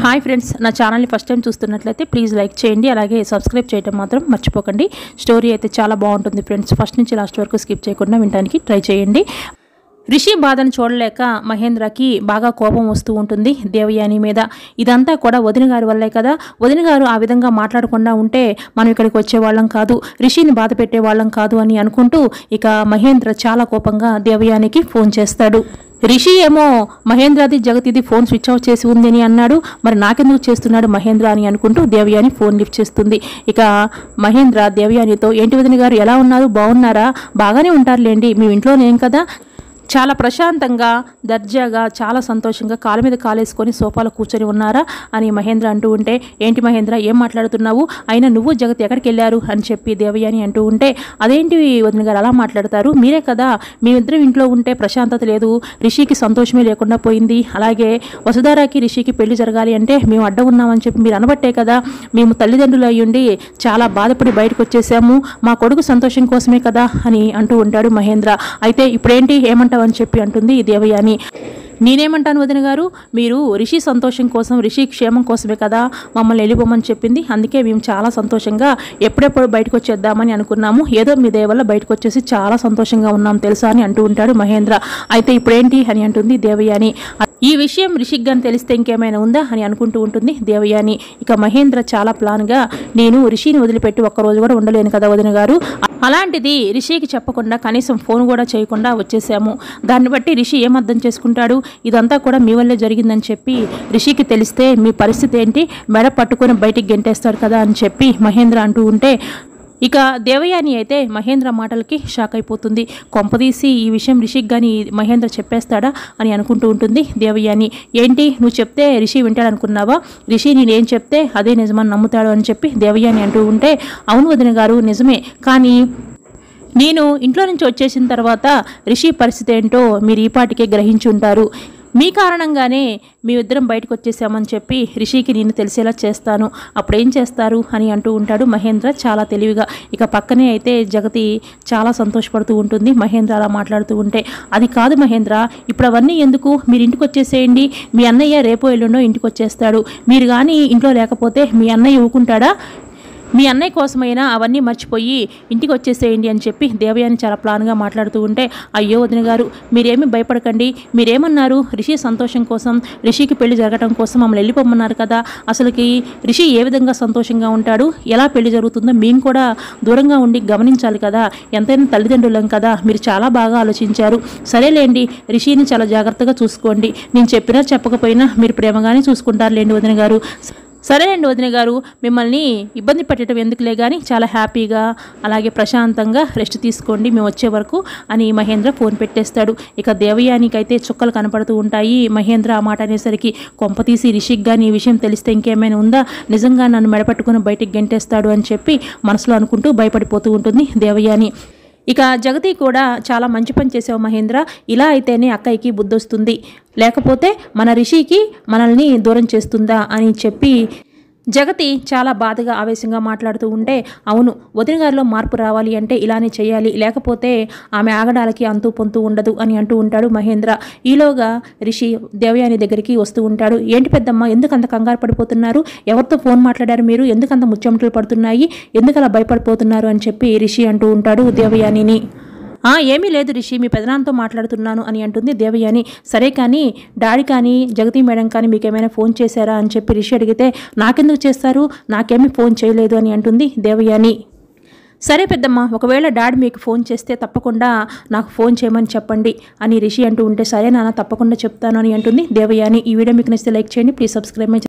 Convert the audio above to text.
hi friends నా ఛానల్ని first time చూస్తున్నట్లయితే ప్లీజ్ లైక్ చేయండి అలాగే సబ్స్క్రైబ్ చేయడం మాత్రం మర్చిపోకండి స్టోరీ అయితే చాలా బాగుంటుంది ఫ్రెండ్స్ ఫస్ట్ నుంచి లాస్ట్ వరకు స్కిప్ చేయకుండా వినడానికి ట్రై చేయండి రిషి బాధను చూడలేక మహేంద్రకి బాగా కోపం వస్తూ ఉంటుంది దేవయాని మీద ఇదంతా కూడా వదిన గారి వల్లే కదా వదిన గారు ఆ విధంగా మాట్లాడకుండా ఉంటే మనం ఇక్కడికి వచ్చేవాళ్ళం కాదు రిషిని బాధ పెట్టేవాళ్ళం కాదు అని అనుకుంటూ ఇక మహేంద్ర చాలా కోపంగా దేవయానికి ఫోన్ చేస్తాడు రిషి ఏమో మహేంద్రది జగతిది ఫోన్ స్విచ్ ఆఫ్ చేసి ఉంది అని అన్నాడు మరి నాకెందుకు చేస్తున్నాడు మహేంద్ర అని అనుకుంటూ దేవయాని ఫోన్ లిఫ్ట్ చేస్తుంది ఇక మహేంద్ర దేవయానితో ఏంటి వదిన గారు ఎలా ఉన్నారు బాగున్నారా బాగానే ఉంటారులేండి మీ ఇంట్లోనేం కదా చాలా ప్రశాంతంగా దర్జాగా చాలా సంతోషంగా కాలు మీద కాలేసుకొని సోఫాలో కూర్చొని ఉన్నారా అని మహేంద్ర అంటూ ఉంటే ఏంటి మహేంద్ర ఏం మాట్లాడుతున్నావు అయినా నువ్వు జగత్ ఎక్కడికి వెళ్ళారు అని చెప్పి దేవయాని అంటూ ఉంటే అదేంటి వదిన గారు అలా మాట్లాడతారు మీరే కదా మేమిద్దరం ఇంట్లో ఉంటే ప్రశాంతత లేదు రిషికి సంతోషమే లేకుండా పోయింది అలాగే వసుధారాకి రిషికి పెళ్లి జరగాలి అంటే మేము అడ్డం ఉన్నామని చెప్పి మీరు అనబట్టే కదా మేము తల్లిదండ్రులు అయ్యుండి చాలా బాధపడి బయటకు వచ్చేసాము మా కొడుకు సంతోషం కోసమే కదా అని అంటూ ఉంటాడు మహేంద్ర అయితే ఇప్పుడేంటి ఏమంటావు అని చెప్పి అంటుంది దేవయాని నేనేమంటాను వదిన గారు మీరు రిషి సంతోషం కోసం రిషి క్షేమం కోసమే కదా మమ్మల్ని వెళ్ళిపోమని చెప్పింది అందుకే మేము చాలా సంతోషంగా ఎప్పుడెప్పుడు బయటకు వచ్చేద్దామని అనుకున్నాము ఏదో మీ దయ వల్ల బయటకు వచ్చేసి చాలా సంతోషంగా ఉన్నాం తెలుసా అని అంటూ ఉంటాడు మహేంద్ర అయితే ఇప్పుడేంటి అని అంటుంది దేవయాని ఈ విషయం రిషిక్ గాని తెలిస్తే ఇంకేమైనా ఉందా అని అనుకుంటూ ఉంటుంది దేవయాని ఇక మహేంద్ర చాలా ప్లాన్గా నేను రిషిని వదిలిపెట్టి ఒక్కరోజు కూడా ఉండలేను కదా వదిన గారు అలాంటిది రిషికి చెప్పకుండా కనీసం ఫోన్ కూడా చేయకుండా వచ్చేసాము దాన్ని బట్టి రిషి ఏం అర్థం చేసుకుంటాడు ఇదంతా కూడా మీ వల్లే జరిగిందని చెప్పి రిషికి తెలిస్తే మీ పరిస్థితి ఏంటి మెడ పట్టుకొని బయటికి గెంటేస్తాడు కదా అని చెప్పి మహేంద్ర అంటూ ఉంటే ఇక దేవయాని అయితే మహేంద్ర మాటలకి షాక్ అయిపోతుంది కొంపదీసి ఈ విషయం రిషికి కానీ మహేంద్ర చెప్పేస్తాడా అని అనుకుంటూ ఉంటుంది దేవయాని ఏంటి నువ్వు చెప్తే రిషి వింటాడనుకున్నావా రిషి నేనేం చెప్తే అదే నిజమని నమ్ముతాడు అని చెప్పి దేవయాని అంటూ ఉంటే అవును వదిన గారు నిజమే కానీ నేను ఇంట్లో నుంచి వచ్చేసిన తర్వాత రిషి పరిస్థితి ఏంటో మీరు ఈ పాటికే గ్రహించి ఉంటారు మీ కారణంగానే మీ ఇద్దరం బయటకు వచ్చేసామని చెప్పి రిషికి నేను తెలిసేలా చేస్తాను అప్పుడు ఏం చేస్తారు అని అంటూ ఉంటాడు మహేంద్ర చాలా తెలివిగా ఇక పక్కనే అయితే జగతి చాలా సంతోషపడుతూ ఉంటుంది మహేంద్ర అలా మాట్లాడుతూ ఉంటే అది కాదు మహేంద్ర ఇప్పుడు అవన్నీ ఎందుకు మీరు ఇంటికి వచ్చేసేయండి మీ అన్నయ్య రేపో ఎల్లుండో ఇంటికి వచ్చేస్తాడు మీరు కానీ ఇంట్లో లేకపోతే మీ అన్నయ్య ఊకుంటాడా మీ అన్నయ్య కోసమైనా అవన్నీ మర్చిపోయి ఇంటికి వచ్చేసేయండి అని చెప్పి దేవయాని చాలా ప్లాన్గా మాట్లాడుతూ ఉంటే అయ్యో వదిన గారు మీరేమీ భయపడకండి మీరేమన్నారు రిషి సంతోషం కోసం రిషికి పెళ్లి జరగడం కోసం మమ్మల్ని వెళ్ళిపోమన్నారు కదా అసలుకి రిషి ఏ విధంగా సంతోషంగా ఉంటాడు ఎలా పెళ్లి జరుగుతుందో మేము కూడా దూరంగా ఉండి గమనించాలి కదా ఎంతైనా తల్లిదండ్రులం కదా మీరు చాలా బాగా ఆలోచించారు సరేలేండి రిషిని చాలా జాగ్రత్తగా చూసుకోండి నేను చెప్పినా చెప్పకపోయినా మీరు ప్రేమగానే చూసుకుంటారులేండి వదిన గారు సరేనండి వదిన గారు మిమ్మల్ని ఇబ్బంది పెట్టడం ఎందుకులే కానీ చాలా హ్యాపీగా అలాగే ప్రశాంతంగా రెస్ట్ తీసుకోండి మేము వచ్చే వరకు అని మహేంద్ర ఫోన్ పెట్టేస్తాడు ఇక దేవయానికి అయితే చుక్కలు కనపడుతూ ఉంటాయి మహేంద్ర ఆ మాట అనేసరికి కొంపతీసి రిషిక్ కానీ ఈ విషయం తెలిస్తే ఇంకేమైనా ఉందా నిజంగా నన్ను మెడపట్టుకుని బయటికి గెంటేస్తాడు అని చెప్పి మనసులో అనుకుంటూ భయపడిపోతూ ఉంటుంది దేవయాని ఇక జగతి కూడా చాలా మంచి పని చేసావు మహేంద్ర ఇలా అయితేనే అక్కయ్యకి బుద్ధొస్తుంది లేకపోతే మన రిషికి మనల్ని దూరం చేస్తుందా అని చెప్పి జగతి చాలా బాధగా ఆవేశంగా మాట్లాడుతూ ఉంటే అవును వదిన గారిలో మార్పు రావాలి అంటే ఇలానే చేయాలి లేకపోతే ఆమె ఆగడాలకి అంతు పొంతు ఉండదు అని అంటూ ఉంటాడు మహేంద్ర ఈలోగా రిషి దేవయాని దగ్గరికి వస్తూ ఉంటాడు ఏంటి పెద్దమ్మ ఎందుకు అంత కంగారు పడిపోతున్నారు ఎవరితో ఫోన్ మాట్లాడారు మీరు ఎందుకు అంత ముచ్చెమటలు పడుతున్నాయి ఎందుకు అలా భయపడిపోతున్నారు అని చెప్పి రిషి అంటూ ఉంటాడు దేవయానిని "ఆ, ఏమీ లేదు రిషి మీ పెదనాన్నతో మాట్లాడుతున్నాను అని అంటుంది దేవయాని సరే కానీ డాడీ కానీ జగతి మేడం కానీ మీకేమైనా ఫోన్ చేశారా అని చెప్పి రిషి అడిగితే నాకెందుకు చేస్తారు నాకేమీ ఫోన్ చేయలేదు అని అంటుంది దేవయాని సరే పెద్దమ్మ ఒకవేళ డాడీ మీకు ఫోన్ చేస్తే తప్పకుండా నాకు ఫోన్ చేయమని చెప్పండి అని రిషి అంటూ ఉంటే సరే నాన్న తప్పకుండా చెప్తాను అని అంటుంది దేవయాని ఈ వీడియో మీకు నచ్చితే లైక్ చేయండి ప్లీజ్ సబ్స్క్రైబ్ మై